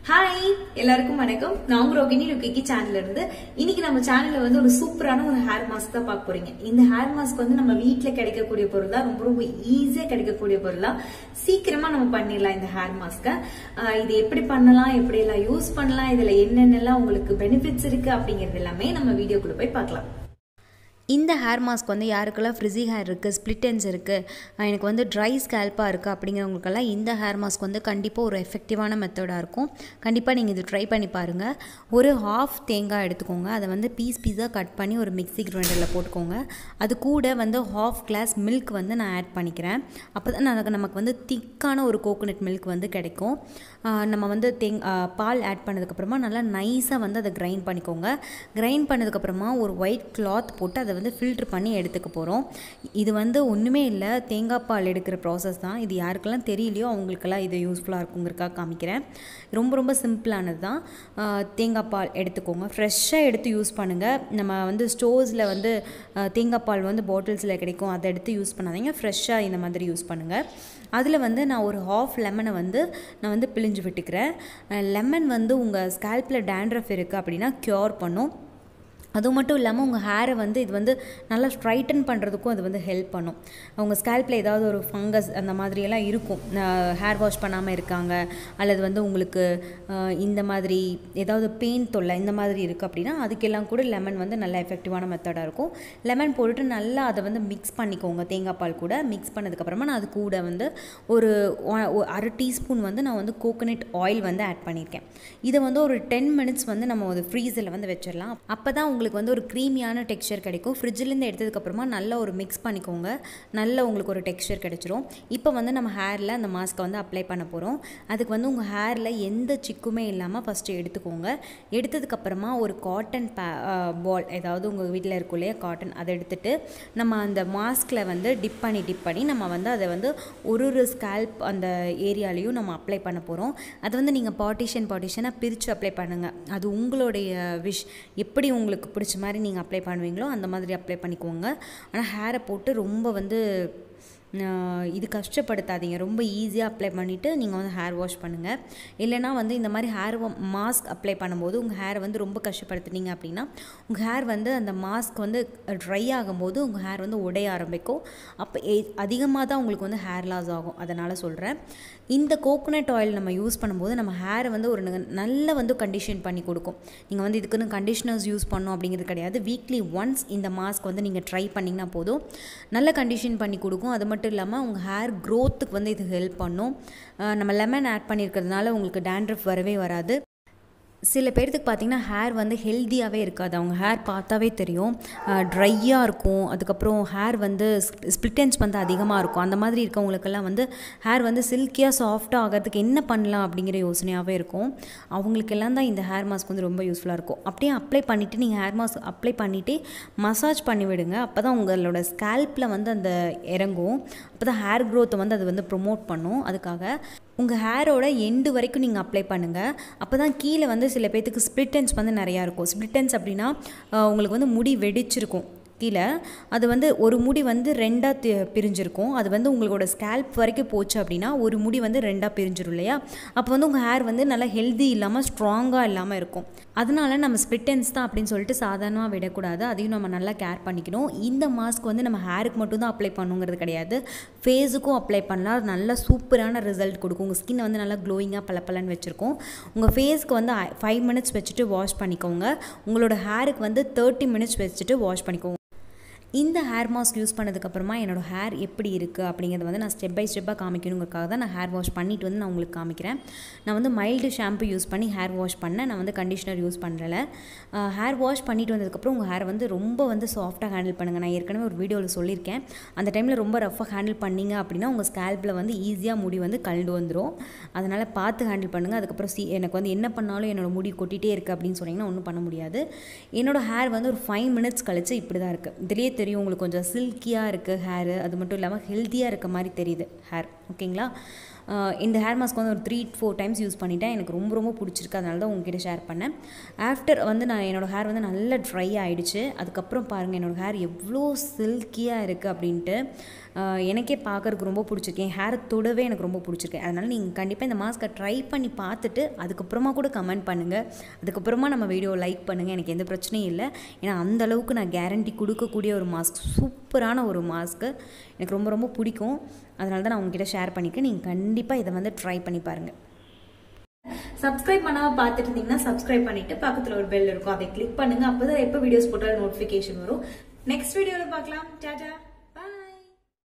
hi எல்லாருக்கும் வணக்கம் நான் உங்க ரோகிணி ருக்கிக்கி சேனல்ல இருந்து இன்னைக்கு நம்ம சேனல்ல வந்து ஒரு சூப்பரான ஒரு ஹேர் மாஸ்க் தான் பார்க்க போறீங்க இந்த ஹேர் மாஸ்க் வந்து நம்ம வீட்ல கிடைக்கக்கூடிய பொருள் தான் ரொம்ப ரொம்ப ஈஸியா கிடைக்கக்கூடிய பொருள் தான் சீக்கிரமா நம்ம பண்ணிடலாம் இந்த ஹேர் மாஸ்க இது எப்படி பண்ணலாம் எப்படி எல்லாம் யூஸ் பண்ணலாம் இதுல என்னென்னலாம் உங்களுக்கு பெனிஃபிட்ஸ் இருக்கு அப்படிங்கறது எல்லாமே நம்ம வீடியோக்குள்ள போய் பார்க்கலாம் இந்த ஹேர் மாஸ்க் வந்து யாருக்கெல்லாம் ஃப்ரிஸி ஹேர் இருக்குது ஸ்ப்ளிட்டன்ஸ் இருக்குது எனக்கு வந்து ட்ரை ஸ்கேல்பாக இருக்குது அப்படிங்கிறவங்களுக்கெல்லாம் இந்த ஹேர் மாஸ்க் வந்து கண்டிப்பாக ஒரு எஃபெக்டிவான மெத்தடாக இருக்கும் கண்டிப்பாக நீங்கள் இது ட்ரை பண்ணி பாருங்கள் ஒரு ஹாஃப் தேங்காய் எடுத்துக்கோங்க அதை வந்து பீஸ் பீஸாக கட் பண்ணி ஒரு மிக்ஸி கிரைண்டரில் போட்டுக்கோங்க அது கூட வந்து ஹாஃப் கிளாஸ் மில்க் வந்து நான் ஆட் பண்ணிக்கிறேன் அப்போ தான் நமக்கு நமக்கு வந்து திக்கான ஒரு கோகோனட் மில்க் வந்து கிடைக்கும் நம்ம வந்து தேங் பால் ஆட் பண்ணதுக்கப்புறமா நல்லா நைஸாக வந்து அதை கிரைண்ட் பண்ணிக்கோங்க கிரைண்ட் பண்ணதுக்கப்புறமா ஒரு ஒயிட் கிளாத் போட்டு அதை வந்து ஃபில்ட்ரு பண்ணி எடுத்துக்க போகிறோம் இது வந்து ஒன்றுமே இல்லை தேங்காய் பால் எடுக்கிற ப்ராசஸ் தான் இது யாருக்கெல்லாம் தெரியலையோ அவங்களுக்கெல்லாம் இது யூஸ்ஃபுல்லாக இருக்குங்கிறக்காக காமிக்கிறேன் ரொம்ப ரொம்ப சிம்பிளானது தான் தேங்காய் பால் எடுத்துக்கோங்க ஃப்ரெஷ்ஷாக எடுத்து யூஸ் பண்ணுங்கள் நம்ம வந்து ஸ்டோர்ஸில் வந்து தேங்காய் பால் வந்து பாட்டில்ஸில் கிடைக்கும் அதை எடுத்து யூஸ் பண்ணாதீங்க ஃப்ரெஷ்ஷாக இந்த மாதிரி யூஸ் பண்ணுங்கள் அதில் வந்து நான் ஒரு ஹாஃப் லெமனை வந்து நான் வந்து பிழிஞ்சு விட்டுக்கிறேன் லெமன் வந்து உங்கள் ஸ்கேல்பில் டேண்ட்ரஃப் இருக்குது அப்படின்னா க்யூர் பண்ணும் அது மட்டும் இல்லாமல் உங்கள் ஹேரை வந்து இது வந்து நல்லா ஸ்ட்ரைட்டன் பண்ணுறதுக்கும் அது வந்து ஹெல்ப் பண்ணும் உங்கள் ஸ்கேல்பில் ஏதாவது ஒரு ஃபங்கஸ் அந்த மாதிரியெல்லாம் இருக்கும் ஹேர் வாஷ் பண்ணாமல் இருக்காங்க அல்லது வந்து உங்களுக்கு இந்த மாதிரி ஏதாவது பெயின் தொல்லை இந்த மாதிரி இருக்குது அப்படின்னா அதுக்கெல்லாம் கூட லெமன் வந்து நல்ல எஃபெக்டிவான மெத்தடாக இருக்கும் லெமன் போட்டுட்டு நல்லா அதை வந்து மிக்ஸ் பண்ணிக்கோங்க தேங்காய் பால் கூட மிக்ஸ் பண்ணதுக்கப்புறமா நான் அது கூட வந்து ஒரு அரை டீஸ்பூன் வந்து நான் வந்து கோகோனட் ஆயில் வந்து ஆட் பண்ணியிருக்கேன் இதை வந்து ஒரு டென் மினிட்ஸ் வந்து நம்ம ஒரு ஃப்ரீஸில் வந்து வச்சிடலாம் அப்போ தான் உங்களுக்கு வந்து ஒரு க்ரீமியான டெக்ஸ்சர் கிடைக்கும் ஃப்ரிட்ஜிலேருந்து எடுத்ததுக்கப்புறமா நல்லா ஒரு மிக்ஸ் பண்ணிக்கோங்க நல்ல உங்களுக்கு ஒரு டெக்ஸ்சர் கிடைச்சிரும் இப்போ வந்து நம்ம ஹேரில் அந்த மாஸ்க்கை வந்து அப்ளை பண்ண போகிறோம் அதுக்கு வந்து உங்கள் ஹேரில் எந்த சிக்குமே இல்லாமல் ஃபஸ்ட்டு எடுத்துக்கோங்க எடுத்ததுக்கப்புறமா ஒரு காட்டன் பே பால் ஏதாவது உங்கள் வீட்டில் இருக்கும் இல்லையா காட்டன் அதை எடுத்துகிட்டு நம்ம அந்த மாஸ்கில் வந்து டிப் பண்ணி டிப் பண்ணி நம்ம வந்து அதை வந்து ஒரு ஒரு ஸ்கேல்ப் அந்த ஏரியாலையும் நம்ம அப்ளை பண்ண போகிறோம் அதை வந்து நீங்கள் பார்ட்டிஷன் பார்ட்டிஷனாக பிரித்து அப்ளை பண்ணுங்கள் அது உங்களுடைய விஷ் எப்படி உங்களுக்கு பிடிச்ச மாதிரி நீங்கள் அப்ளை பண்ணுவீங்களோ அந்த மாதிரி அப்ளை பண்ணிக்கோங்க ஆனால் ஹேரை போட்டு ரொம்ப வந்து இது கஷ்டப்படுத்தாதீங்க ரொம்ப ஈஸியாக அப்ளை பண்ணிவிட்டு நீங்கள் வந்து ஹேர் வாஷ் பண்ணுங்கள் இல்லைனா வந்து இந்த மாதிரி ஹேர் மாஸ்க் அப்ளை பண்ணும்போது உங்கள் ஹேரை வந்து ரொம்ப கஷ்டப்படுத்துனீங்க அப்படின்னா உங்கள் ஹேர் வந்து அந்த மாஸ்க் வந்து ட்ரை ஆகும்போது உங்கள் ஹேர் வந்து உடைய ஆரம்பிக்கும் அப்போ அதிகமாக தான் உங்களுக்கு வந்து ஹேர் லாஸ் ஆகும் அதனால் சொல்கிறேன் இந்த கோகோனட் ஆயில் நம்ம யூஸ் பண்ணும்போது நம்ம ஹேரை வந்து ஒரு நல்ல வந்து கண்டிஷன் பண்ணி கொடுக்கும் நீங்கள் வந்து இதுக்குன்னு கண்டிஷனர்ஸ் யூஸ் பண்ணோம் அப்படிங்கிறது கிடையாது வீக்லி ஒன்ஸ் இந்த மாஸ்க் வந்து நீங்கள் ட்ரை பண்ணிங்கன்னா போதும் நல்ல கண்டிஷன் பண்ணி கொடுக்கும் அது மட்டும் மட்டும் இல்லாமல் உங்கள் ஹேர் க்ரோத்துக்கு வந்து இது ஹெல்ப் பண்ணும் நம்ம லெமன் ஆட் பண்ணியிருக்கிறதுனால உங்களுக்கு டேண்ட்ரஃப் வரவே வராது சில பேர்த்துக்கு பார்த்திங்கன்னா ஹேர் வந்து ஹெல்த்தியாகவே இருக்காது அவங்க ஹேர் பார்த்தாவே தெரியும் ட்ரையாக இருக்கும் அதுக்கப்புறம் ஹேர் வந்து ஸ்ப்ளிட்டன்ஸ் வந்து அதிகமாக இருக்கும் அந்த மாதிரி இருக்கவங்களுக்கெல்லாம் வந்து ஹேர் வந்து சில்கியாக சாஃப்டாக ஆகிறதுக்கு என்ன பண்ணலாம் அப்படிங்கிற யோசனையாகவே இருக்கும் அவங்களுக்கெல்லாம் தான் இந்த ஹேர் மாஸ்க் வந்து ரொம்ப யூஸ்ஃபுல்லாக இருக்கும் அப்படியே அப்ளை பண்ணிவிட்டு நீங்கள் ஹேர் மாஸ்க் அப்ளை பண்ணிவிட்டு மசாஜ் பண்ணி விடுங்க அப்போ தான் உங்களோட ஸ்கேல்பில் வந்து அந்த இறங்கும் அப்போ தான் ஹேர் க்ரோத்தை வந்து அது வந்து ப்ரொமோட் பண்ணும் அதுக்காக உங்கள் ஹேரோட எண்டு வரைக்கும் நீங்கள் அப்ளை பண்ணுங்கள் அப்போ தான் கீழே வந்து சில பேர்த்துக்கு ஸ்ப்ளிட்டன்ஸ் வந்து நிறையா இருக்கும் ஸ்ப்ளிட்டன்ஸ் அப்படின்னா உங்களுக்கு வந்து முடி வெடிச்சிருக்கும் கீழே அது வந்து ஒரு முடி வந்து ரெண்டாக பிரிஞ்சிருக்கும் அது வந்து உங்களோட ஸ்கேல்ப் வரைக்கும் போச்சு அப்படின்னா ஒரு முடி வந்து ரெண்டாக பிரிஞ்சிரும் இல்லையா அப்போ வந்து உங்கள் ஹேர் வந்து நல்லா ஹெல்தி இல்லாமல் ஸ்ட்ராங்காக இல்லாமல் இருக்கும் அதனால நம்ம ஸ்பிட்டன்ஸ் தான் அப்படின்னு சொல்லிட்டு சாதாரணமாக விடக்கூடாது அதையும் நம்ம நல்லா கேர் பண்ணிக்கணும் இந்த மாஸ்க் வந்து நம்ம ஹேருக்கு மட்டும் தான் அப்ளை பண்ணுங்கிறது கிடையாது ஃபேஸுக்கும் அப்ளை பண்ணலாம் அது நல்லா சூப்பரான ரிசல்ட் கொடுக்கும் உங்கள் ஸ்கின்னை வந்து நல்லா க்ளோயிங்காக பளபளன்னு வச்சுருக்கோம் உங்கள் ஃபேஸ்க்கு வந்து ஃபைவ் மினிட்ஸ் வச்சுட்டு வாஷ் பண்ணிக்கோங்க உங்களோட ஹேருக்கு வந்து தேர்ட்டி மினிட்ஸ் வச்சுட்டு வாஷ் பண்ணிக்கோங்க இந்த ஹேர் மாஸ்க் யூஸ் பண்ணதுக்கப்புறமா என்னோடய ஹேர் எப்படி இருக்குது அப்படிங்கிறத வந்து நான் ஸ்டெப் பை ஸ்டெப்பாக காமிக்கணுங்கிறக்காக தான் நான் ஹேர் வாஷ் பண்ணிட்டு வந்து நான் உங்களுக்கு காமிக்கிறேன் நான் வந்து மைல்டு ஷாம்பு யூஸ் பண்ணி ஹேர் வாஷ் பண்ணேன் நான் வந்து கண்டிஷனர் யூஸ் பண்ணல ஹேர் வாஷ் பண்ணிட்டு வந்ததுக்கப்புறம் உங்கள் ஹேர் வந்து ரொம்ப வந்து சாஃப்டாக ஹேண்டில் பண்ணுங்கள் நான் ஏற்கனவே ஒரு வீடியோவில் சொல்லியிருக்கேன் அந்த டைமில் ரொம்ப ரஃபாக ஹேண்டில் பண்ணிங்க அப்படின்னா உங்கள் ஸ்கேல்பில் வந்து ஈஸியாக முடி வந்து கலண்டு வந்துடும் அதனால் பார்த்து ஹேண்டில் பண்ணுங்கள் அதுக்கப்புறம் சி எனக்கு வந்து என்ன பண்ணாலும் என்னோடய முடி கொட்டிகிட்டே இருக்குது அப்படின்னு சொன்னிங்கன்னா ஒன்றும் பண்ண முடியாது என்னோடய ஹேர் வந்து ஒரு ஃபைவ் மினிட்ஸ் கழிச்சு இப்படி தான் இருக்குது இதுலேயே தெரியும் உங்களுக்கு கொஞ்சம் சில்கியாக இருக்குது ஹேரு அது மட்டும் இல்லாமல் ஹெல்த்தியாக இருக்க மாதிரி தெரியுது ஹேர் ஓகேங்களா அஹ் இந்த ஹேர் மாஸ்க் வந்து ஒரு த்ரீ ஃபோர் டைம்ஸ் யூஸ் பண்ணிட்டேன் எனக்கு ரொம்ப ரொம்ப பிடிச்சிருக்கு அதனால தான் உங்ககிட்ட ஷேர் பண்ணேன் ஆஃப்டர் வந்து நான் என்னோடய ஹேர் வந்து நல்லா ட்ரை ஆகிடுச்சு அதுக்கப்புறம் பாருங்கள் என்னோடய ஹேர் எவ்வளோ சில்கியாக இருக்குது அப்படின்ட்டு அஹ் எனக்கே பார்க்கறதுக்கு ரொம்ப பிடிச்சிருக்கு என் ஹேரை தொடவே எனக்கு ரொம்ப பிடிச்சிருக்கு அதனால் நீங்கள் கண்டிப்பாக இந்த மாஸ்க்கை ட்ரை பண்ணி பார்த்துட்டு அதுக்கப்புறமா கூட கமெண்ட் பண்ணுங்கள் அதுக்கப்புறமா நம்ம வீடியோ லைக் பண்ணுங்கள் எனக்கு எந்த பிரச்சனையும் இல்லை ஏன்னா அந்த அளவுக்கு நான் கேரண்டி கொடுக்கக்கூடிய ஒரு மாஸ்க் சூப்பரான ஒரு மாஸ்க்கு எனக்கு ரொம்ப ரொம்ப பிடிக்கும் அதனால தான் நான் உங்ககிட்ட ஷேர் பண்ணிக்கிறேன் நீங்கள் கண்டிப்பாக இதை வந்து ட்ரை பண்ணி பாருங்கள் சப்ஸ்கிரைப் பண்ணாம பார்த்துட்டு இருந்தீங்கன்னா சப்ஸ்கிரைப் பண்ணிட்டு பக்கத்துல ஒரு பெல் இருக்கும் அதை கிளிக் பண்ணுங்க அப்பதான் எப்ப வீடியோஸ் போட்டாலும் நோட்டிபிகேஷன் வரும் நெக்ஸ்ட் வீடியோல பார்க்கலாம் டாடா